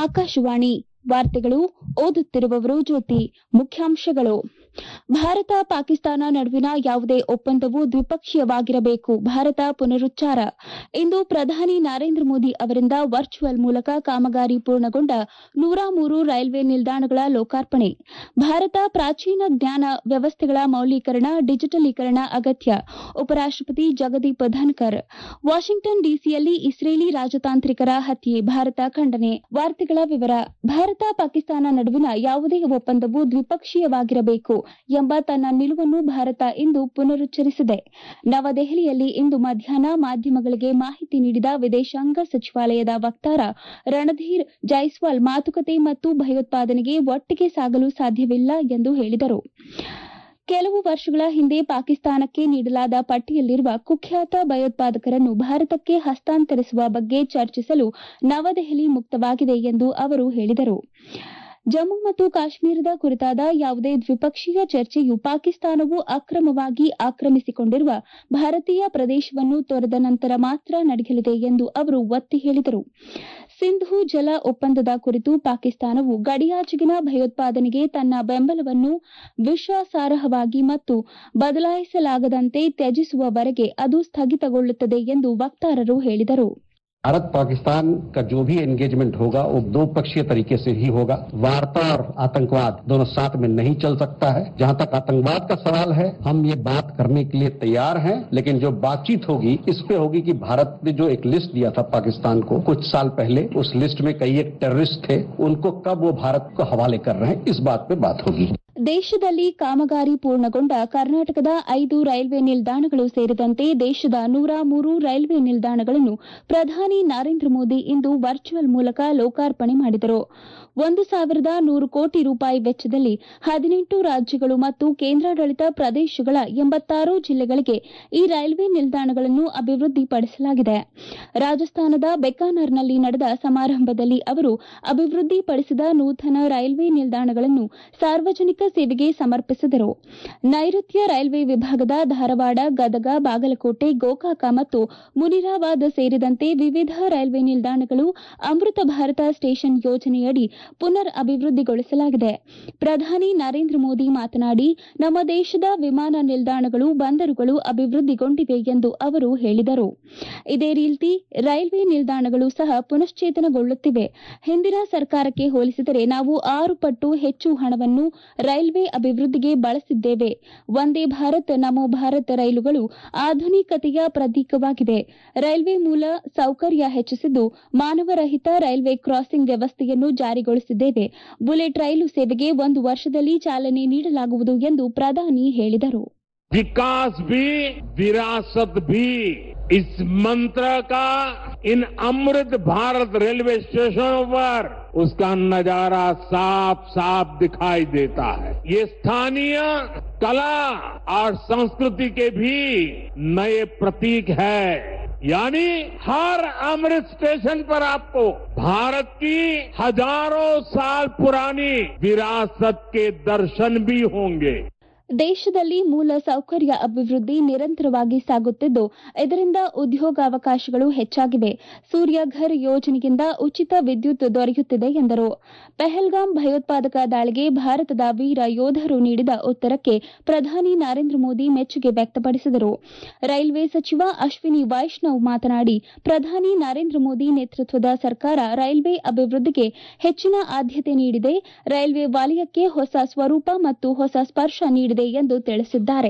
ಆಕಾಶವಾಣಿ ವಾರ್ತೆಗಳು ಓದುತ್ತಿರುವವರು ಜ್ಯೋತಿ ಮುಖ್ಯಾಂಶಗಳು ಭಾರತ ಪಾಕಿಸ್ತಾನ ನಡುವಿನ ಯಾವುದೇ ಒಪ್ಪಂದವು ದ್ವಿಪಕ್ಷೀಯವಾಗಿರಬೇಕು ಭಾರತ ಪುನರುಚ್ಚಾರ ಇಂದು ಪ್ರಧಾನಿ ನರೇಂದ್ರ ಮೋದಿ ಅವರಿಂದ ವರ್ಚುವಲ್ ಮೂಲಕ ಕಾಮಗಾರಿ ಪೂರ್ಣಗೊಂಡ ನೂರ ಮೂರು ರೈಲ್ವೆ ನಿಲ್ದಾಣಗಳ ಲೋಕಾರ್ಪಣೆ ಭಾರತ ಪ್ರಾಚೀನ ಜ್ಞಾನ ವ್ಯವಸ್ಥೆಗಳ ಮೌಲ್ಯೀಕರಣ ಡಿಜಿಟಲೀಕರಣ ಅಗತ್ಯ ಉಪರಾಷ್ಟಪತಿ ಜಗದೀಪ್ ಧನ್ಕರ್ ವಾಷಿಂಗ್ಟನ್ ಡಿಸಿಯಲ್ಲಿ ಇಸ್ರೇಲಿ ರಾಜತಾಂತ್ರಿಕರ ಹತ್ಯೆ ಭಾರತ ಖಂಡನೆ ವಾರ್ತೆಗಳ ವಿವರ ಭಾರತ ಪಾಕಿಸ್ತಾನ ನಡುವಿನ ಯಾವುದೇ ಒಪ್ಪಂದವು ದ್ವಿಪಕ್ಷೀಯವಾಗಿರಬೇಕು ಎಂಬ ತನ್ನ ನಿಲುವನ್ನು ಭಾರತ ಇಂದು ಪುನರುಚ್ಚರಿಸಿದೆ ನವದೆಹಲಿಯಲ್ಲಿ ಇಂದು ಮಧ್ಯಾಹ್ನ ಮಾಧ್ಯಮಗಳಿಗೆ ಮಾಹಿತಿ ನೀಡಿದ ವಿದೇಶಾಂಗ ಸಚಿವಾಲಯದ ವಕ್ತಾರ ರಣಧೀರ್ ಜೈಸ್ವಾಲ್ ಮಾತುಕತೆ ಮತ್ತು ಭಯೋತ್ಪಾದನೆಗೆ ಒಟ್ಟಿಗೆ ಸಾಗಲು ಸಾಧ್ಯವಿಲ್ಲ ಎಂದು ಹೇಳಿದರು ಕೆಲವು ವರ್ಷಗಳ ಹಿಂದೆ ಪಾಕಿಸ್ತಾನಕ್ಕೆ ನೀಡಲಾದ ಪಟ್ಟಿಯಲ್ಲಿರುವ ಕುಖ್ಯಾತ ಭಯೋತ್ಪಾದಕರನ್ನು ಭಾರತಕ್ಕೆ ಹಸ್ತಾಂತರಿಸುವ ಬಗ್ಗೆ ಚರ್ಚಿಸಲು ನವದೆಹಲಿ ಮುಕ್ತವಾಗಿದೆ ಎಂದು ಅವರು ಹೇಳಿದರು ಜಮ್ಮು ಮತ್ತು ಕಾಶ್ಮೀರದ ಕುರಿತಾದ ಯಾವುದೇ ದ್ವಿಪಕ್ಷೀಯ ಚರ್ಚೆಯು ಪಾಕಿಸ್ತಾನವು ಅಕ್ರಮವಾಗಿ ಆಕ್ರಮಿಸಿಕೊಂಡಿರುವ ಭಾರತೀಯ ಪ್ರದೇಶವನ್ನು ತೊರೆದ ನಂತರ ಮಾತ್ರ ನಡೆಯಲಿದೆ ಎಂದು ಅವರು ಒತ್ತಿ ಹೇಳಿದರು ಸಿಂಧೂ ಜಲ ಒಪ್ಪಂದದ ಕುರಿತು ಪಾಕಿಸ್ತಾನವು ಗಡಿಯಾಚೆಗಿನ ಭಯೋತ್ಪಾದನೆಗೆ ತನ್ನ ಬೆಂಬಲವನ್ನು ವಿಶ್ವಾಸಾರ್ಹವಾಗಿ ಮತ್ತು ಬದಲಾಯಿಸಲಾಗದಂತೆ ತ್ಯಜಿಸುವವರೆಗೆ ಅದು ಸ್ಥಗಿತಗೊಳ್ಳುತ್ತದೆ ಎಂದು ವಕ್ತಾರರು ಹೇಳಿದರು भारत पाकिस्तान का जो भी एंगेजमेंट होगा वो दो पक्षीय तरीके से ही होगा वार्ता और आतंकवाद दोनों साथ में नहीं चल सकता है जहां तक आतंकवाद का सवाल है हम ये बात करने के लिए तैयार हैं लेकिन जो बातचीत होगी इस पे होगी कि भारत ने जो एक लिस्ट दिया था पाकिस्तान को कुछ साल पहले उस लिस्ट में कई एक टेररिस्ट थे उनको कब वो भारत को हवाले कर रहे हैं इस बात पे बात होगी ದೇಶದಲ್ಲಿ ಕಾಮಗಾರಿ ಪೂರ್ಣಗೊಂಡ ಕರ್ನಾಟಕದ ಐದು ರೈಲ್ವೆ ನಿಲ್ದಾಣಗಳು ಸೇರಿದಂತೆ ದೇಶದ ನೂರ ಮೂರು ರೈಲ್ವೆ ನಿಲ್ದಾಣಗಳನ್ನು ಪ್ರಧಾನಿ ನರೇಂದ್ರ ಮೋದಿ ಇಂದು ವರ್ಚುವಲ್ ಮೂಲಕ ಲೋಕಾರ್ಪಣೆ ಮಾಡಿದರು ಒಂದು ಸಾವಿರದ ನೂರು ಕೋಟಿ ರೂಪಾಯಿ ವೆಚ್ಚದಲ್ಲಿ ಹದಿನೆಂಟು ರಾಜ್ಯಗಳು ಮತ್ತು ಕೇಂದ್ರಾಡಳಿತ ಪ್ರದೇಶಗಳ ಎಂಬತ್ತಾರು ಜಿಲ್ಲೆಗಳಿಗೆ ಈ ರೈಲ್ವೆ ನಿಲ್ದಾಣಗಳನ್ನು ಅಭಿವೃದ್ಧಿಪಡಿಸಲಾಗಿದೆ ರಾಜಸ್ಥಾನದ ಬೆಕಾನರ್ನಲ್ಲಿ ನಡೆದ ಸಮಾರಂಭದಲ್ಲಿ ಅವರು ಅಭಿವೃದ್ಧಿಪಡಿಸಿದ ನೂತನ ರೈಲ್ವೆ ನಿಲ್ದಾಣಗಳನ್ನು ಸಾರ್ವಜನಿಕ ಸೇವೆಗೆ ಸಮರ್ಪಿಸಿದರು ನೈಋತ್ಯ ರೈಲ್ವೆ ವಿಭಾಗದ ಧಾರವಾಡ ಗದಗ ಬಾಗಲಕೋಟೆ ಗೋಕಾಕ ಮತ್ತು ಮುನಿರಾಬಾದ್ ಸೇರಿದಂತೆ ವಿವಿಧ ರೈಲ್ವೆ ನಿಲ್ದಾಣಗಳು ಅಮೃತ ಭಾರತ ಸ್ಟೇಷನ್ ಯೋಜನೆಯಡಿ ಪುನರ್ ಅಭಿವೃದ್ಧಿಗೊಳಿಸಲಾಗಿದೆ ಪ್ರಧಾನಿ ನರೇಂದ್ರ ಮೋದಿ ಮಾತನಾಡಿ ನಮ್ಮ ದೇಶದ ವಿಮಾನ ನಿಲ್ದಾಣಗಳು ಬಂದರುಗಳು ಅಭಿವೃದ್ಧಿಗೊಂಡಿವೆ ಎಂದು ಅವರು ಹೇಳಿದರು ಇದೇ ರೀತಿ ರೈಲ್ವೆ ನಿಲ್ದಾಣಗಳು ಸಹ ಪುನಶ್ಚೇತನಗೊಳ್ಳುತ್ತಿವೆ ಹಿಂದಿನ ಸರ್ಕಾರಕ್ಕೆ ಹೋಲಿಸಿದರೆ ನಾವು ಆರು ಪಟ್ಟು ಹೆಚ್ಚು ಹಣವನ್ನು ರೈಲ್ವೆ ಅಭಿವೃದ್ಧಿಗೆ ಬಳಸಿದ್ದೇವೆ ವಂದೇ ಭಾರತ್ ನಮೋ ಭಾರತ್ ರೈಲುಗಳು ಆಧುನಿಕತೆಯ ಪ್ರತೀಕವಾಗಿದೆ ರೈಲ್ವೆ ಮೂಲ ಸೌಕರ್ಯ ಹೆಚ್ಚಿಸಿದ್ದು ಮಾನವರಹಿತ ರೈಲ್ವೆ ಕ್ರಾಸಿಂಗ್ ವ್ಯವಸ್ಥೆಯನ್ನು ಜಾರಿಗೊಳಿಸಿದ್ದೇವೆ ಬುಲೆಟ್ ರೈಲು ಸೇವೆಗೆ ಒಂದು ವರ್ಷದಲ್ಲಿ ಚಾಲನೆ ನೀಡಲಾಗುವುದು ಎಂದು ಪ್ರಧಾನಿ ಹೇಳಿದರು विकास भी विरासत भी इस मंत्र का इन अमृत भारत रेलवे स्टेशनों पर उसका नजारा साफ साफ दिखाई देता है ये स्थानीय कला और संस्कृति के भी नए प्रतीक है यानी हर अमृत स्टेशन पर आपको भारत की हजारों साल पुरानी विरासत के दर्शन भी होंगे ದೇಶದಲ್ಲಿ ಮೂಲ ಸೌಕರ್ಯ ಅಭಿವೃದ್ಧಿ ನಿರಂತರವಾಗಿ ಸಾಗುತ್ತಿದ್ದು ಇದರಿಂದ ಉದ್ಯೋಗಾವಕಾಶಗಳು ಹೆಚ್ಚಾಗಿವೆ ಸೂರ್ಯಘರ್ ಯೋಜನೆಯಿಂದ ಉಚಿತ ವಿದ್ಯುತ್ ದೊರೆಯುತ್ತಿದೆ ಎಂದರು ಪೆಹಲ್ಗಾಮ್ ಭಯೋತ್ಪಾದಕ ದಾಳಿಗೆ ಭಾರತದ ವೀರ ಯೋಧರು ನೀಡಿದ ಉತ್ತರಕ್ಕೆ ಪ್ರಧಾನಿ ನರೇಂದ್ರ ಮೋದಿ ಮೆಚ್ಚುಗೆ ವ್ಯಕ್ತಪಡಿಸಿದರು ರೈಲ್ವೆ ಸಚಿವ ಅಶ್ವಿನಿ ವೈಷ್ಣವ್ ಮಾತನಾಡಿ ಪ್ರಧಾನಿ ನರೇಂದ್ರ ಮೋದಿ ನೇತೃತ್ವದ ಸರ್ಕಾರ ರೈಲ್ವೆ ಅಭಿವೃದ್ಧಿಗೆ ಹೆಚ್ಚಿನ ಆದ್ಯತೆ ನೀಡಿದೆ ರೈಲ್ವೆ ವಲಯಕ್ಕೆ ಹೊಸ ಸ್ವರೂಪ ಮತ್ತು ಹೊಸ ಸ್ಪರ್ಶ ನೀಡಿದೆ ಎಂದು ತಿಳಿಸಿದ್ದಾರೆ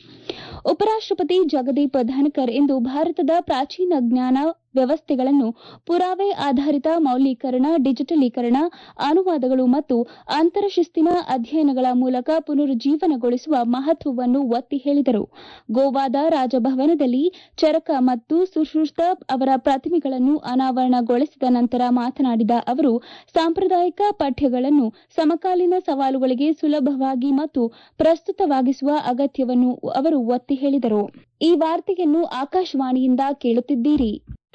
ಉಪರಾಷ್ಟಪತಿ ಜಗದೀಪ್ ಧನ್ಕರ್ ಇಂದು ಭಾರತದ ಪ್ರಾಚೀನ ಜ್ಞಾನ ವ್ಯವಸ್ಥೆಗಳನ್ನು ಪುರಾವೆ ಆಧಾರಿತ ಮೌಲ್ಯೀಕರಣ ಡಿಜಿಟಲೀಕರಣ ಅನುವಾದಗಳು ಮತ್ತು ಅಂತರಶಿಸ್ತಿನ ಅಧ್ಯಯನಗಳ ಮೂಲಕ ಪುನರುಜ್ಜೀವನಗೊಳಿಸುವ ಮಹತ್ವವನ್ನು ಒತ್ತಿ ಹೇಳಿದರು ಗೋವಾದ ರಾಜಭವನದಲ್ಲಿ ಚರಕ ಮತ್ತು ಸುಶ್ರುತ ಅವರ ಪ್ರತಿಮೆಗಳನ್ನು ಅನಾವರಣಗೊಳಿಸಿದ ನಂತರ ಮಾತನಾಡಿದ ಅವರು ಸಾಂಪ್ರದಾಯಿಕ ಪಠ್ಯಗಳನ್ನು ಸಮಕಾಲೀನ ಸವಾಲುಗಳಿಗೆ ಸುಲಭವಾಗಿ ಮತ್ತು ಪ್ರಸ್ತುತವಾಗಿಸುವ ಅಗತ್ಯವನ್ನು ಅವರು ಒತ್ತಿ ಹೇಳಿದರು ಈ ವಾರ್ತೆಯನ್ನು ಆಕಾಶವಾಣಿಯಿಂದ ಕೇಳುತ್ತಿದ್ದೀರಿ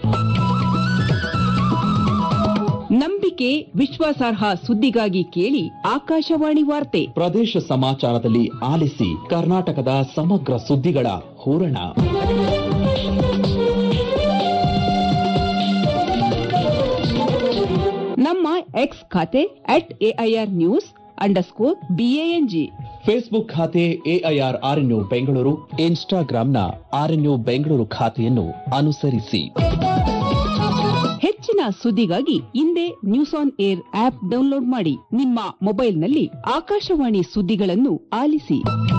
ನಂಬಿಕೆ ವಿಶ್ವಾಸಾರ್ಹ ಸುದ್ದಿಗಾಗಿ ಕೇಳಿ ಆಕಾಶವಾಣಿ ವಾರ್ತೆ ಪ್ರದೇಶ ಸಮಾಚಾರದಲ್ಲಿ ಆಲಿಸಿ ಕರ್ನಾಟಕದ ಸಮಗ್ರ ಸುದ್ದಿಗಳ ಹೂರಣ ನಮ್ಮ ಎಕ್ಸ್ ಖಾತೆ at AIR news underscore B A N G Facebook ಖಾತೆ ಎಐಆರ್ ಆರ್ಎನ್ಯು ಬೆಂಗಳೂರು ಇನ್ಸ್ಟಾಗ್ರಾಂನ ಆರ್ಎನ್ಯು ಬೆಂಗಳೂರು ಖಾತೆಯನ್ನು ಅನುಸರಿಸಿ ಹೆಚ್ಚಿನ ಸುದ್ದಿಗಾಗಿ ಹಿಂದೆ news on air app download ಮಾಡಿ ನಿಮ್ಮ ಮೊಬೈಲ್ನಲ್ಲಿ ಆಕಾಶವಾಣಿ ಸುದ್ದಿಗಳನ್ನು ಆಲಿಸಿ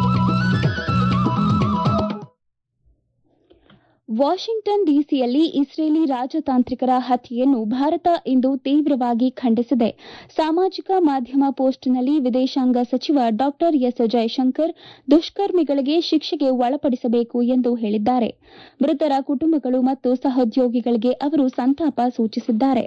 ವಾಷಿಂಗ್ಟನ್ ಡಿಸಿಯಲ್ಲಿ ಇಸ್ರೇಲಿ ರಾಜತಾಂತ್ರಿಕರ ಹತ್ಯೆಯನ್ನು ಭಾರತ ಇಂದು ತೀವ್ರವಾಗಿ ಖಂಡಿಸಿದೆ ಸಾಮಾಜಿಕ ಮಾಧ್ಯಮ ಪೋಸ್ಟ್ನಲ್ಲಿ ವಿದೇಶಾಂಗ ಸಚಿವ ಡಾ ಎಸ್ ಜಯಶಂಕರ್ ದುಷ್ಕರ್ಮಿಗಳಿಗೆ ಶಿಕ್ಷೆಗೆ ಒಳಪಡಿಸಬೇಕು ಎಂದು ಹೇಳಿದ್ದಾರೆ ಮೃತರ ಕುಟುಂಬಗಳು ಮತ್ತು ಸಹೋದ್ಯೋಗಿಗಳಿಗೆ ಅವರು ಸಂತಾಪ ಸೂಚಿಸಿದ್ದಾರೆ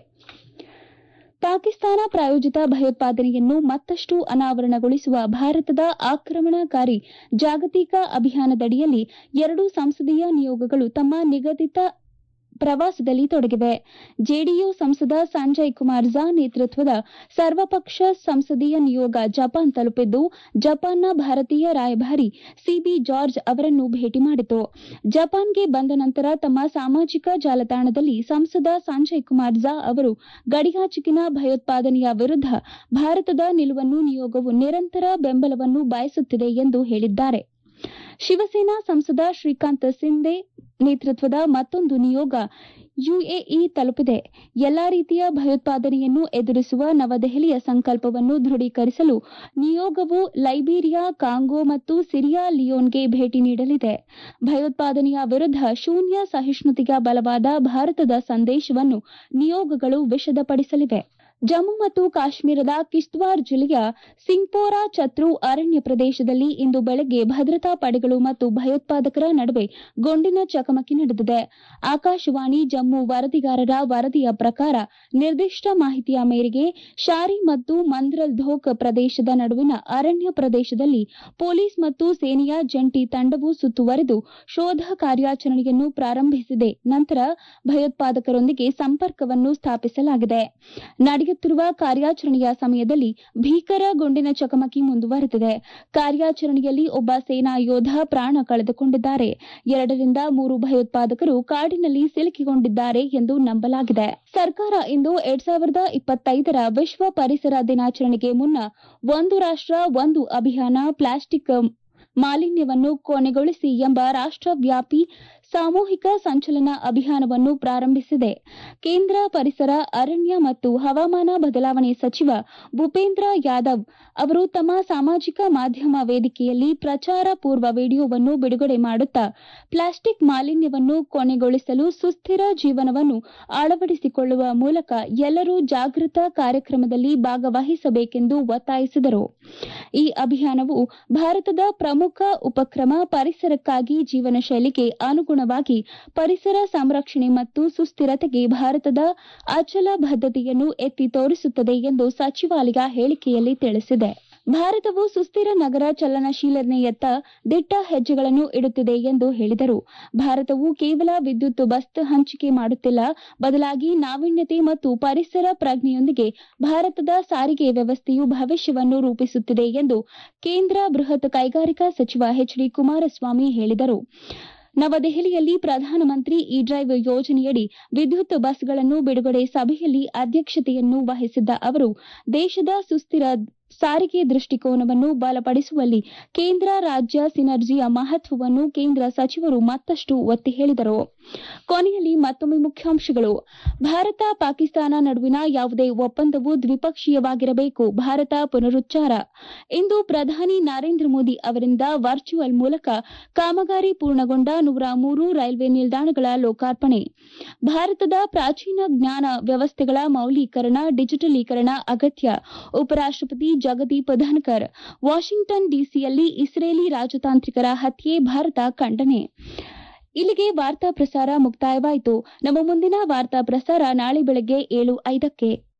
ಪಾಕಿಸ್ತಾನ ಪ್ರಾಯೋಜಿತ ಭಯೋತ್ಪಾದನೆಯನ್ನು ಮತ್ತಷ್ಟು ಅನಾವರಣಗೊಳಿಸುವ ಭಾರತದ ಆಕ್ರಮಣಕಾರಿ ಜಾಗತಿಕ ಅಭಿಯಾನದಡಿಯಲ್ಲಿ ಎರಡು ಸಂಸದೀಯ ನಿಯೋಗಗಳು ತಮ್ಮ ನಿಗದಿತ ಪ್ರವಾಸದಲ್ಲಿ ತೊಡಗಿವೆ ಜೆಡಿಯು ಸಂಸದ ಸಂಜಯ್ ಕುಮಾರ್ ಝಾ ನೇತೃತ್ವದ ಸರ್ವಪಕ್ಷ ಸಂಸದೀಯ ನಿಯೋಗ ಜಪಾನ್ ತಲುಪಿದ್ದು ಜಪಾನ್ನ ಭಾರತೀಯ ರಾಯಭಾರಿ ಸಿಬಿ ಜಾರ್ಜ್ ಅವರನ್ನು ಭೇಟಿ ಮಾಡಿತು ಜಪಾನ್ಗೆ ಬಂದ ನಂತರ ತಮ್ಮ ಸಾಮಾಜಿಕ ಜಾಲತಾಣದಲ್ಲಿ ಸಂಸದ ಸಂಜಯ್ ಕುಮಾರ್ ಝಾ ಅವರು ಗಡಿಯಾಚೆಗಿನ ಭಯೋತ್ಪಾದನೆಯ ವಿರುದ್ಧ ಭಾರತದ ನಿಲುವನ್ನು ನಿಯೋಗವು ನಿರಂತರ ಬೆಂಬಲವನ್ನು ಬಯಸುತ್ತಿದೆ ಎಂದು ಹೇಳಿದ್ದಾರೆ ಶಿವಸೇನಾ ಸಂಸದ ಶ್ರೀಕಾಂತ್ ಸಿಂಧೆ ನೇತೃತ್ವದ ಮತ್ತೊಂದು ನಿಯೋಗ ಯುಎಇ ತಲುಪಿದೆ ಎಲ್ಲಾ ರೀತಿಯ ಭಯೋತ್ಪಾದನೆಯನ್ನು ಎದುರಿಸುವ ನವದೆಹಲಿಯ ಸಂಕಲ್ಪವನ್ನು ದೃಢೀಕರಿಸಲು ನಿಯೋಗವು ಲೈಬೀರಿಯಾ ಕಾಂಗೋ ಮತ್ತು ಸಿರಿಯಾ ಲಿಯೋನ್ಗೆ ಭೇಟಿ ನೀಡಲಿದೆ ಭಯೋತ್ಪಾದನೆಯ ವಿರುದ್ಧ ಶೂನ್ಯ ಸಹಿಷ್ಣುತೆಯ ಬಲವಾದ ಭಾರತದ ಸಂದೇಶವನ್ನು ನಿಯೋಗಗಳು ವಿಶದಪಡಿಸಲಿವೆ ಜಮ್ಮು ಮತ್ತು ಕಾಶ್ಮೀರದ ಕಿಶ್ತ್ವಾರ್ ಜಿಲ್ಲೆಯ ಸಿಂಗ್ಪೋರಾ ಚತ್ರು ಅರಣ್ಯ ಪ್ರದೇಶದಲ್ಲಿ ಇಂದು ಬೆಳಗ್ಗೆ ಭದ್ರತಾ ಪಡೆಗಳು ಮತ್ತು ಭಯೋತ್ಪಾದಕರ ನಡುವೆ ಗುಂಡಿನ ಚಕಮಕಿ ನಡೆದಿದೆ ಆಕಾಶವಾಣಿ ಜಮ್ಮು ವರದಿಗಾರರ ವರದಿಯ ಪ್ರಕಾರ ನಿರ್ದಿಷ್ಟ ಮಾಹಿತಿಯ ಮೇರೆಗೆ ಶಾರಿ ಮತ್ತು ಮಂದ್ರಲ್ ಧೋಕ್ ಪ್ರದೇಶದ ನಡುವಿನ ಅರಣ್ಯ ಪ್ರದೇಶದಲ್ಲಿ ಪೊಲೀಸ್ ಮತ್ತು ಸೇನೆಯ ಜಂಟಿ ತಂಡವು ಸುತ್ತುವರೆದು ಶೋಧ ಕಾರ್ಯಾಚರಣೆಯನ್ನು ಪ್ರಾರಂಭಿಸಿದೆ ನಂತರ ಭಯೋತ್ಪಾದಕರೊಂದಿಗೆ ಸಂಪರ್ಕವನ್ನು ಸ್ಥಾಪಿಸಲಾಗಿದೆ ನಡೆಯುತ್ತಿರುವ ಕಾರ್ಯಾಚರಣೆಯ ಸಮಯದಲ್ಲಿ ಭೀಕರ ಗುಂಡಿನ ಚಕಮಕಿ ಮುಂದುವರೆದಿದೆ ಕಾರ್ಯಾಚರಣೆಯಲ್ಲಿ ಒಬ್ಬ ಸೇನಾ ಯೋಧ ಪ್ರಾಣ ಕಳೆದುಕೊಂಡಿದ್ದಾರೆ ಎರಡರಿಂದ ಮೂರು ಭಯೋತ್ಪಾದಕರು ಕಾಡಿನಲ್ಲಿ ಸಿಲುಕಿಕೊಂಡಿದ್ದಾರೆ ಎಂದು ನಂಬಲಾಗಿದೆ ಸರ್ಕಾರ ಇಂದು ಎರಡ್ ಸಾವಿರದ ಇಪ್ಪತ್ತೈದರ ವಿಶ್ವ ಪರಿಸರ ದಿನಾಚರಣೆಗೆ ಮುನ್ನ ಒಂದು ರಾಷ್ಟ ಒಂದು ಅಭಿಯಾನ ಪ್ಲಾಸ್ಟಿಕ್ ಮಾಲಿನ್ಯವನ್ನು ಕೊನೆಗೊಳಿಸಿ ಎಂಬ ರಾಷ್ಟವ್ಯಾಪಿ ಸಾಮೂಹಿಕ ಸಂಚಲನ ಅಭಿಯಾನವನ್ನು ಪ್ರಾರಂಭಿಸಿದೆ ಕೇಂದ್ರ ಪರಿಸರ ಅರಣ್ಯ ಮತ್ತು ಹವಾಮಾನ ಬದಲಾವಣೆ ಸಚಿವ ಭೂಪೇಂದ್ರ ಯಾದವ್ ಅವರು ತಮ್ಮ ಸಾಮಾಜಿಕ ಮಾಧ್ಯಮ ವೇದಿಕೆಯಲ್ಲಿ ಪ್ರಚಾರ ಪೂರ್ವ ವಿಡಿಯೋವನ್ನು ಬಿಡುಗಡೆ ಮಾಡುತ್ತಾ ಪ್ಲಾಸ್ಟಿಕ್ ಮಾಲಿನ್ಯವನ್ನು ಕೊನೆಗೊಳಿಸಲು ಸುಸ್ಥಿರ ಜೀವನವನ್ನು ಅಳವಡಿಸಿಕೊಳ್ಳುವ ಮೂಲಕ ಎಲ್ಲರೂ ಜಾಗೃತ ಕಾರ್ಯಕ್ರಮದಲ್ಲಿ ಭಾಗವಹಿಸಬೇಕೆಂದು ಒತ್ತಾಯಿಸಿದರು ಈ ಅಭಿಯಾನವು ಭಾರತದ ಪ್ರಮುಖ ಉಪಕ್ರಮ ಪರಿಸರಕ್ಕಾಗಿ ಜೀವನ ಶೈಲಿಗೆ ಅನುಗುಣವಾಗಿ ಪರಿಸರ ಸಂರಕ್ಷಣೆ ಮತ್ತು ಸುಸ್ಥಿರತೆಗೆ ಭಾರತದ ಅಚಲ ಬದ್ಧತೆಯನ್ನು ಎತ್ತಿ ತೋರಿಸುತ್ತದೆ ಎಂದು ಸಚಿವಾಲಯ ಹೇಳಿಕೆಯಲ್ಲಿ ತಿಳಿಸಿದೆ ಭಾರತವು ಸುಸ್ಥಿರ ನಗರ ಚಲನಶೀಲನೆಯತ್ತ ದಿಟ್ಟ ಹೆಜ್ಜೆಗಳನ್ನು ಇಡುತ್ತಿದೆ ಎಂದು ಹೇಳಿದರು ಭಾರತವು ಕೇವಲ ವಿದ್ಯುತ್ ಬಸ್ ಹಂಚಿಕೆ ಮಾಡುತ್ತಿಲ್ಲ ಬದಲಾಗಿ ನಾವೀನ್ಯತೆ ಮತ್ತು ಪರಿಸರ ಪ್ರಜ್ಞೆಯೊಂದಿಗೆ ಭಾರತದ ಸಾರಿಗೆ ವ್ಯವಸ್ಥೆಯು ಭವಿಷ್ಯವನ್ನು ರೂಪಿಸುತ್ತಿದೆ ಎಂದು ಕೇಂದ್ರ ಬೃಹತ್ ಕೈಗಾರಿಕಾ ಸಚಿವ ಎಚ್ ಡಿ ಕುಮಾರಸ್ವಾಮಿ ಹೇಳಿದರು ನವದೆಹಲಿಯಲ್ಲಿ ಪ್ರಧಾನಮಂತ್ರಿ ಇ ಡ್ರೈವ್ ಯೋಜನೆಯಡಿ ವಿದ್ಯುತ್ ಬಸ್ಗಳನ್ನು ಬಿಡುಗಡೆ ಸಭೆಯಲ್ಲಿ ಅಧ್ಯಕ್ಷತೆಯನ್ನು ವಹಿಸಿದ್ದ ಅವರು ದೇಶದ ಸುಸ್ಥಿರ ಸಾರಿಗೆ ದೃಷ್ಟಿಕೋನವನ್ನು ಬಲಪಡಿಸುವಲ್ಲಿ ಕೇಂದ್ರ ರಾಜ್ಯ ಸಿನರ್ಜಿಯ ಮಹತ್ವವನ್ನು ಕೇಂದ್ರ ಸಚಿವರು ಮತ್ತಷ್ಟು ಒತ್ತಿ ಹೇಳಿದರು ಕೊನೆಯಲ್ಲಿ ಮತ್ತೊಮ್ಮೆ ಮುಖ್ಯಾಂಶಗಳು ಭಾರತ ಪಾಕಿಸ್ತಾನ ನಡುವಿನ ಯಾವುದೇ ಒಪ್ಪಂದವು ದ್ವಿಪಕ್ಷೀಯವಾಗಿರಬೇಕು ಭಾರತ ಪುನರುಚ್ಚಾರ ಇಂದು ಪ್ರಧಾನಿ ನರೇಂದ್ರ ಮೋದಿ ಅವರಿಂದ ವರ್ಚುವಲ್ ಮೂಲಕ ಕಾಮಗಾರಿ ಪೂರ್ಣಗೊಂಡ ನೂರ ಮೂರು ರೈಲ್ವೆ ನಿಲ್ದಾಣಗಳ ಲೋಕಾರ್ಪಣೆ ಭಾರತದ ಪ್ರಾಚೀನ ಜ್ಞಾನ ವ್ಯವಸ್ಥೆಗಳ ಮೌಲ್ಯೀಕರಣ ಡಿಜಿಟಲೀಕರಣ ಅಗತ್ಯ ಉಪರಾಷ್ಟಪತಿ ಜಗದೀಪ್ ಧನ್ಕರ್ ವಾಷಿಂಗ್ಟನ್ ಡಿಸಿಯಲ್ಲಿ ಇಸ್ರೇಲಿ ರಾಜತಾಂತ್ರಿಕರ ಹತ್ಯೆ ಭಾರತ ಖಂಡನೆ ಇಲ್ಲಿಗೆ ವಾರ್ತಾ ಪ್ರಸಾರ ಮುಕ್ತಾಯವಾಯಿತು ನಮ್ಮ ಮುಂದಿನ ವಾರ್ತಾ ಪ್ರಸಾರ ನಾಳೆ ಬೆಳಗ್ಗೆ ಏಳು ಐದಕ್ಕೆ